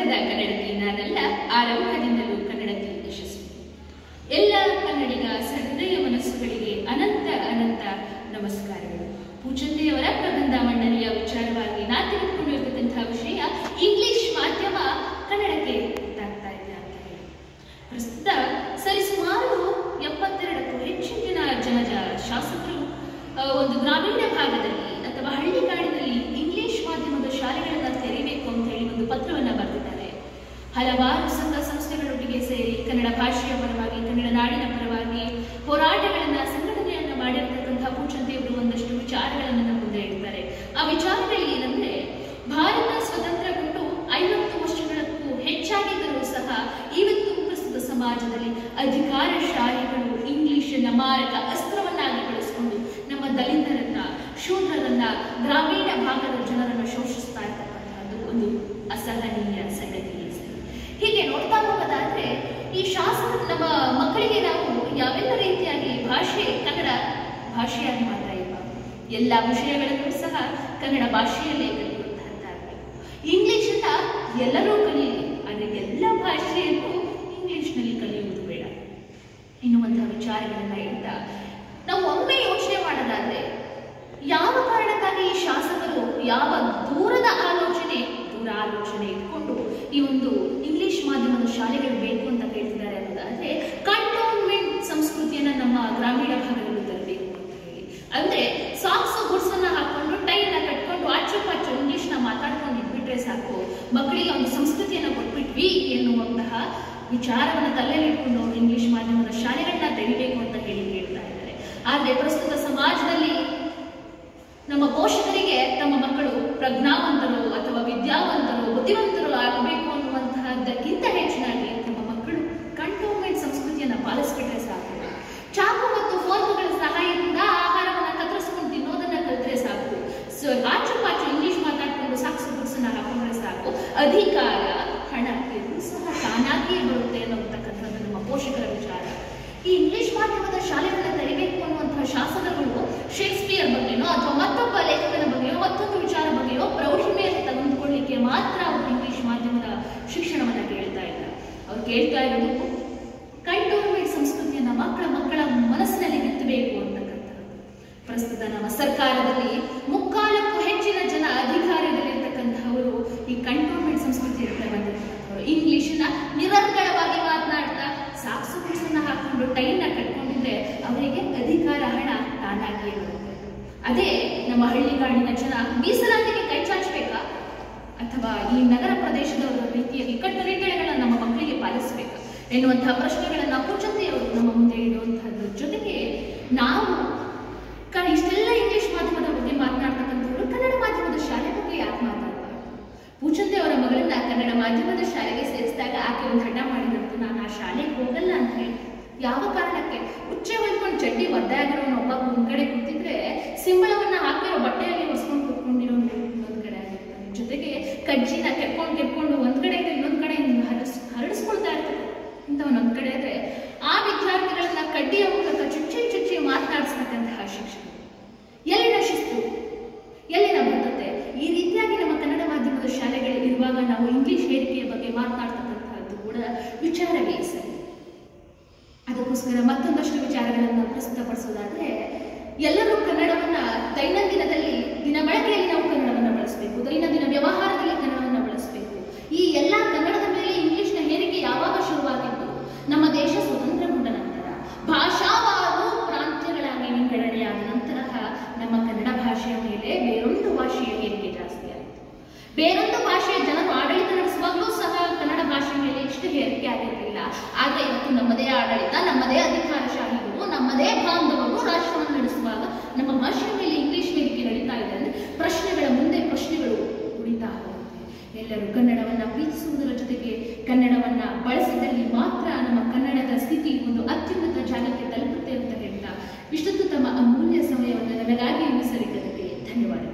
ಕನ್ನಡದ ಕನ್ನಡತಿ ನಾನಲ್ಲ ಆರಂಭದಿಂದಲೂ ಕನ್ನಡತಿ ಯಶಸ್ವಿ ಎಲ್ಲ ಕನ್ನಡಿಗ ಸಹೃದಯ ಮನಸ್ಸುಗಳಿಗೆ ಅನಂತ ಅನಂತ ನಮಸ್ಕಾರಗಳು ಪೂಜಂತೆಯವರ ಪ್ರಬಂಧ ಮಂಡಳಿಯ ವಿಚಾರವಾಗಿ ನಾ ತಿಳ್ಕೊಂಡಿರ್ತಕ್ಕಂತಹ ವಿಷಯ ಇಂಗ್ಲಿಷ್ ಮಾಧ್ಯಮ ಕನ್ನಡಕ್ಕೆ ಗೊತ್ತಾಗ್ತಾ ಇದೆ ಅಂತ ಹೇಳಿ ಪ್ರಸ್ತುತ ಸರಿಸುಮಾರು ಎಪ್ಪತ್ತೆರಡಕ್ಕೂ ಹೆಚ್ಚಿನ ಜನಜ ಶಾಸಕರು ಆ, ಒಂದು ಗ್ರಾಮೀಣ ಭಾಗದಲ್ಲಿ ಅಥವಾ ಹಳ್ಳಿಗಾಡಿನಲ್ಲಿ ಇಂಗ್ಲಿಷ್ ಮಾಧ್ಯಮದ ಶಾಲೆಗಳನ್ನು ತೆರೀಬೇಕು ಅಂತ ಹೇಳಿ ಒಂದು ಪತ್ರವನ್ನು ಬರೆದಿದ್ದಾರೆ ಹಲವಾರು ಸಂಘ ಸಂಸ್ಥೆಗಳೊಟ್ಟಿಗೆ ಸೇರಿ ಕನ್ನಡ ಭಾಷೆಯ ಪರವಾಗಿ ಕನ್ನಡ ನಾಡಿನ ಪರವಾಗಿ ಹೋರಾಟಗಳನ್ನ ಸಂಘಟನೆಯನ್ನ ಮಾಡಿರ್ತಕ್ಕಂತಹ ಪೂಜಂತೆಯವರು ಒಂದಷ್ಟು ವಿಚಾರಗಳನ್ನು ನಮ್ಮ ಮುಂದೆ ಇಡ್ತಾರೆ ಆ ವಿಚಾರಗಳು ಏನಂದ್ರೆ ಭಾರತ ಸ್ವತಂತ್ರಗೊಂಡು ಐವತ್ತು ವರ್ಷಗಳಕ್ಕೂ ಹೆಚ್ಚಾಗಿದ್ದರೂ ಸಹ ಇವತ್ತು ಪ್ರಸ್ತುತ ಸಮಾಜದಲ್ಲಿ ಅಧಿಕಾರಶಾಹಿಗಳು ಇಂಗ್ಲಿಷನ್ನ ಮಾರಕ ಅಸ್ತ್ರವನ್ನಾಗಿ ಬಳಸಿಕೊಂಡು ನಮ್ಮ ದಲಿತರನ್ನ ಶೂದ್ರರನ್ನ ಗ್ರಾಮೀಣ ಭಾಗದ ಜನರನ್ನ ಶೋಷಿಸ್ತಾ ಇರ್ತಕ್ಕಂಥದ್ದು ಒಂದು ಅಸಹನೀಯ ಸಂಗತಿ ಸರಿ. ಹೀಗೆ ನೋಡ್ತಾ ಹೋಗೋದಾದ್ರೆ ಈ ಶಾಸನ ನಮ್ಮ ಮಕ್ಕಳಿಗೆ ನಾವು ಯಾವೆಲ್ಲ ರೀತಿಯಾಗಿ ಭಾಷೆ ಕನ್ನಡ ಭಾಷೆಯಾಗಿ ಮಾತ್ರ ಇಲ್ಲ ಎಲ್ಲ ವಿಷಯಗಳನ್ನು ಸಹ ಕನ್ನಡ ಭಾಷೆಯಲ್ಲೇ ಕಲಿಯುವಂತಹದ್ದಾಗಬೇಕು ಇಂಗ್ಲಿಷನ್ನ ಎಲ್ಲರೂ ಕಲಿಯಲಿ ಆದರೆ ಎಲ್ಲ ಭಾಷೆಯನ್ನು ಇಂಗ್ಲಿಷ್ನಲ್ಲಿ ಕಲಿಯುವುದು ಬೇಡ ಎನ್ನುವಂತಹ ವಿಚಾರಗಳನ್ನ ಇಡ್ತಾ ನಾವು ಒಮ್ಮೆ ಯೋಚನೆ ಮಾಡೋದಾದ್ರೆ ಯಾವ ಕಾರಣಕ್ಕಾಗಿ ಈ ಶಾಸಕರು ಯಾವ ದೂರದ ಆಲೋಚನೆ ದೂರ ಆಲೋಚನೆ ಇಟ್ಕೊಂಡು ಈ ಒಂದು ಇಂಗ್ಲಿಷ್ ಮಾಧ್ಯಮದ ಶಾಲೆಗಳು ಬೇಕು ಅಂತ ಹೇಳ್ತಿದ್ದಾರೆ ಅನ್ನೋದಾದ್ರೆ ಕಂಟೋನ್ಮೆಂಟ್ ಸಂಸ್ಕೃತಿಯನ್ನ ನಮ್ಮ ಗ್ರಾಮೀಣ ಭಾಗದಲ್ಲಿ ತರಬೇಕು ಅಂತ ಹೇಳಿ ಅಂದ್ರೆ ಸಾಕ್ಸ್ ಗುಡ್ಸನ್ನ ಹಾಕೊಂಡು ಟೈನ ಕಟ್ಕೊಂಡು ಆಚು ಪಾಚು ಇಂಗ್ಲಿಷ್ ನ ಮಾತಾಡ್ಕೊಂಡು ಇಟ್ಬಿಟ್ರೆ ಸಾಕು ಮಕ್ಕಳಿಗೆ ಒಂದು ಸಂಸ್ಕೃತಿಯನ್ನ ಕೊಟ್ಬಿಟ್ವಿ ಎನ್ನುವಂತಹ ವಿಚಾರವನ್ನ ತಲೆಯಲ್ಲಿ ಇಟ್ಕೊಂಡು ಅವರು ಇಂಗ್ಲಿಷ್ ಮಾಧ್ಯಮದ ಶಾಲೆಗಳನ್ನ ತೆರಿಬೇಕು ಅಂತ ಹೇಳಿ ಹೇಳ್ತಾ ಇದ್ದಾರೆ ಆದ್ರೆ ಪ್ರಸ್ತುತ ಸಮಾಜದಲ್ಲಿ ನಮ್ಮ ಪೋಷಕರಿಗೆ ತಮ್ಮ ಮಕ್ಕಳು ಪ್ರಜ್ಞಾವಂತರು ಅಥವಾ ವಿದ್ಯಾವಂತರು ಬುದ್ಧಿವಂತರು ಆಗಬೇಕು ಅನ್ನುವಂತಹದ್ದಕ್ಕಿಂತ ಹೆಚ್ಚಿನಾಗಿ ನಮ್ಮ ಮಕ್ಕಳು ಕಂಟೋನ್ಮೆಂಟ್ ಸಂಸ್ಕೃತಿಯನ್ನ ಪಾಲಿಸ್ಬಿಟ್ರೆ ಸಾಕು ಚಾಕು ಮತ್ತು ಫೋರ್ಕ್ಗಳ ಸಹಾಯದಿಂದ ಆಹಾರವನ್ನ ಕತ್ತರಿಸ್ಕೊಂಡು ತಿನ್ನೋದನ್ನ ಕಲಿತ್ರೆ ಸಾಕು ಸೊ ಆಚು ಪಾಚು ಇಂಗ್ಲಿಷ್ ಮಾತಾಡ್ಕೊಂಡು ಸಾಕ್ಸು ಬುಕ್ಸನ್ನ ಹಾಕೊಂಡ್ರೆ ಸಾಕು ಅಧಿಕಾರ ಹಣ ಇದು ಸಹ ತಾನಾಗಿಯೇ ಬರುತ್ತೆ ಅನ್ನೋತಕ್ಕಂಥದ್ದು ನಮ್ಮ ಪೋಷಕರ ವಿಚಾರ ಈ ಇಂಗ್ಲಿಷ್ ಮಾಧ್ಯಮದ ಶಾಲೆಗಳನ್ನ ತೆರಿಬೇಕು ಅನ್ನುವಂತಹ ಶಾಸಕರುಗಳು ಶೇಕ್ಸ್ಪಿಯರ್ ಬಗ್ಗೆನೋ ಅಥವಾ ಮತ್ತೊಬ್ಬ ಲೇಖಕನ ಬಗ್ಗೆಯೋ ಮತ್ತೊಂದು ವಿಚಾರ ಬಗ್ಗೆಯೋ ಪ್ರೌಢಿಮೆಯನ್ನು ತೆಗೆದುಕೊಳ್ಳಿಕ್ಕೆ ಮಾತ್ರ ಅವರು ಇಂಗ್ಲಿಷ್ ಮಾಧ್ಯಮದ ಶಿಕ್ಷಣವನ್ನ ಕೇಳ್ತಾ ಇಲ್ಲ ಅವ್ರು ಕೇಳ್ತಾ ಇರೋದು ಕಂಟೋನ್ಮೆಂಟ್ ಸಂಸ್ಕೃತಿಯನ್ನ ಮಕ್ಕಳ ಮಕ್ಕಳ ಮನಸ್ಸಿನಲ್ಲಿ ಬಿತ್ತಬೇಕು ಅಂತಕ್ಕಂಥದ್ದು ಪ್ರಸ್ತುತ ನಮ್ಮ ಸರ್ಕಾರದಲ್ಲಿ ಮುಕ್ಕಾಲಕ್ಕೂ ಹೆಚ್ಚಿನ ಜನ ಅಧಿಕಾರದಲ್ಲಿರ್ತಕ್ಕಂಥವರು ಈ ಕಂಟೋನ್ಮೆಂಟ್ ಸಂಸ್ಕೃತಿ ಇರ್ತಾರೆ ಬಂದಿರ್ತಕ್ಕಂಥವ್ರು ಇಂಗ್ಲಿಷನ್ನ ನಿರರ್ಗಳವಾಗಿ ಮಾತನಾಡ್ತಾ ಸಾಕ್ಸು ಬುಕ್ಸನ್ನ ಹಾಕೊಂಡು ಟೈನ ಕಟ್ಕೊಂಡಿದ್ರೆ ಅವರಿಗೆ ಅಧಿಕಾರ ಹಣ ತಾನಾಗಿಯೇ ಬರುತ್ತೆ ಅದೇ ನಮ್ಮ ಹಳ್ಳಿಗಾಡಿನ ಜನ ಮೀಸಲಾತಿಗೆ ಕೈ ಚಾಚಬೇಕಾ ಅಥವಾ ಈ ನಗರ ಪ್ರದೇಶದವರ ರೀತಿಯಾಗಿ ಕಟ್ಟುನಿಟ್ಟಳೆಗಳನ್ನ ನಮ್ಮ ಮಕ್ಕಳಿಗೆ ಪಾಲಿಸಬೇಕಾ ಎನ್ನುವಂತಹ ಪ್ರಶ್ನೆಗಳನ್ನ ಪೂಜಂತೆಯವರು ನಮ್ಮ ಮುಂದೆ ಇಡುವಂತಹದ್ರ ಜೊತೆಗೆ ನಾವು ಕ- ಇಷ್ಟೆಲ್ಲ ಇಂಗ್ಲಿಷ್ ಮಾಧ್ಯಮದ ಬಗ್ಗೆ ಮಾತನಾಡ್ತಕ್ಕಂಥವ್ರು ಕನ್ನಡ ಮಾಧ್ಯಮದ ಶಾಲೆ ಬಗ್ಗೆ ಯಾಕೆ ಮಾತಾಡಬಾರ್ದು ಪೂಜಂತೆ ಅವರ ಮಗಳನ್ನ ಕನ್ನಡ ಮಾಧ್ಯಮದ ಶಾಲೆಗೆ ಸೇರಿಸಿದಾಗ ಆಕೆ ಒಂದು ಹಠ ಮಾಡಿದಂತು ನಾನು ಆ ಶಾಲೆಗೆ ಹೋಗಲ್ಲ ಅಂತ ಹೇಳಿ ಯಾವ ಕಾರಣಕ್ಕೆ ಉಚ್ಚೆ ಹೊಲ್ಕೊಂಡು ಚಡ್ಡಿ ಒದ್ದಾಗಿರೋನು ಒಬ್ಬ ಒಂದ್ ಕಡೆ ಕೂತಿದ್ರೆ ಸಿಂಬಳವನ್ನ ಹಾಕಿರೋ ಬಟ್ಟೆಯಲ್ಲಿ ಹೊಸ್ಕೊಂಡು ಕೂತ್ಕೊಂಡಿರೋನು ಇನ್ನೊಂದ್ ಕಡೆ ಆಗಿರ್ತಾನೆ ಜೊತೆಗೆ ಕಜ್ಜಿನ ಕೆರ್ಕೊಂಡು ಕೆರ್ಕೊಂಡು ಒಂದ್ ಕಡೆಯಿಂದ ಇನ್ನೊಂದ್ ಕಡೆ ಹರಸ್ ಹರಡಿಸ್ಕೊಳ್ತಾ ಇರ್ತಾರೆ ಇಂಥವನ್ನೊಂದ್ ಕಡೆ ಇದ್ರೆ ಆ ವಿದ್ಯಾರ್ಥಿಗಳನ್ನ ಕಡ್ಡಿಯ ಮೂಲಕ ಚುಚ್ಚಿ ಚುಚ್ಚಿ ಮಾತನಾಡಿಸ್ತಕ್ಕಂತಹ ಶಿಕ್ಷಕರು ಎಲ್ಲಿನ ಶಿಸ್ತು ಎಲ್ಲಿನ ಬದ್ಧತೆ ಈ ರೀತಿಯಾಗಿ ನಮ್ಮ ಕನ್ನಡ ಮಾಧ್ಯಮದ ಶಾಲೆಗಳು ಇರುವಾಗ ನಾವು ಇಂಗ್ಲಿಷ್ ಹೇರಿಕೆಯ ಬಗ್ಗೆ ಮಾತನಾಡ್ತಕ್ಕಂತಹದ್ದು ಕೂಡ ವಿಚಾರವೇ ಸರಿ ಅದಕ್ಕೋಸ್ಕರ ಮತ್ತೊಂದಷ್ಟು ವಿಚಾರಗಳನ್ನು ಪ್ರಸ್ತುತಪಡಿಸೋದಾದ್ರೆ ಎಲ್ಲರೂ ಕನ್ನಡವನ್ನ ದೈನಂದಿನದಲ್ಲಿ ದಿನ ಬಳಕೆಯಲ್ಲಿ ನಾವು ಕನ್ನಡವನ್ನ ಬಳಸಬೇಕು ದೈನಂದಿನ ವ್ಯವಹಾರದಲ್ಲಿ ಕನ್ನಡವನ್ನ ಬಳಸಬೇಕು ಈ ಎಲ್ಲ ಕನ್ನಡದ ಮೇಲೆ ಇಂಗ್ಲಿಷ್ನ ಹೇರಿಕೆ ಯಾವಾಗ ಶುರುವಾಗಿದ್ದು ನಮ್ಮ ದೇಶ ಸ್ವತಂತ್ರಗೊಂಡ ನಂತರ ಭಾಷಾವಾರು ಪ್ರಾಂತ್ಯಗಳಾಗಿ ವಿಂಗಡಣೆಯಾದ ನಂತರ ನಮ್ಮ ಕನ್ನಡ ಭಾಷೆಯ ಮೇಲೆ ಬೇರೊಂದು ಭಾಷೆಯ ಹೇರಿಕೆ ಜಾಸ್ತಿ ಆಯಿತು ಬೇರೊಂದು ಭಾಷೆಯ ಜನರು ಆಡಳಿತ ನಡೆಸುವಾಗಲೂ ಸಹ ಕನ್ನಡ ಭಾಷೆ ಮೇಲೆ ಇಷ್ಟು ಹೇರಿಕೆ ಆಗಿರಲಿಲ್ಲ ಆದ್ರೆ ಇವತ್ತು ನಮ್ಮದೇ ಆಡಳಿತ ನಮ್ಮದೇ ಅಧಿಕಾರಶಾಹಿಗಳು ನಮ್ಮದೇ ಬಾಂಧವರು ರಾಷ್ಟ್ರವನ್ನು ನಡೆಸುವಾಗ ನಮ್ಮ ಭಾಷೆಯ ಮೇಲೆ ಇಂಗ್ಲಿಷ್ ವೇದಿಕೆ ನಡೀತಾ ಇದೆ ಅಂದ್ರೆ ಪ್ರಶ್ನೆಗಳ ಮುಂದೆ ಪ್ರಶ್ನೆಗಳು ಉಳಿತಾ ಹೋಗುತ್ತೆ ಎಲ್ಲರೂ ಕನ್ನಡವನ್ನ ಪ್ರೀತಿಸುವುದರ ಜೊತೆಗೆ ಕನ್ನಡವನ್ನ ಬಳಸಿದಲ್ಲಿ ಮಾತ್ರ ನಮ್ಮ ಕನ್ನಡದ ಸ್ಥಿತಿ ಒಂದು ಅತ್ಯುನ್ನತ ಜಾಗಕ್ಕೆ ತಲುಪುತ್ತೆ ಅಂತ ಹೇಳ್ತಾ ಇಷ್ಟೊತ್ತು ತಮ್ಮ ಅಮೂಲ್ಯ ಸಮಯವನ್ನು ನನಗಾಗಿ ಮೀಸಲಿದ್ದದಕ್ಕೆ ಧನ್ಯವಾದ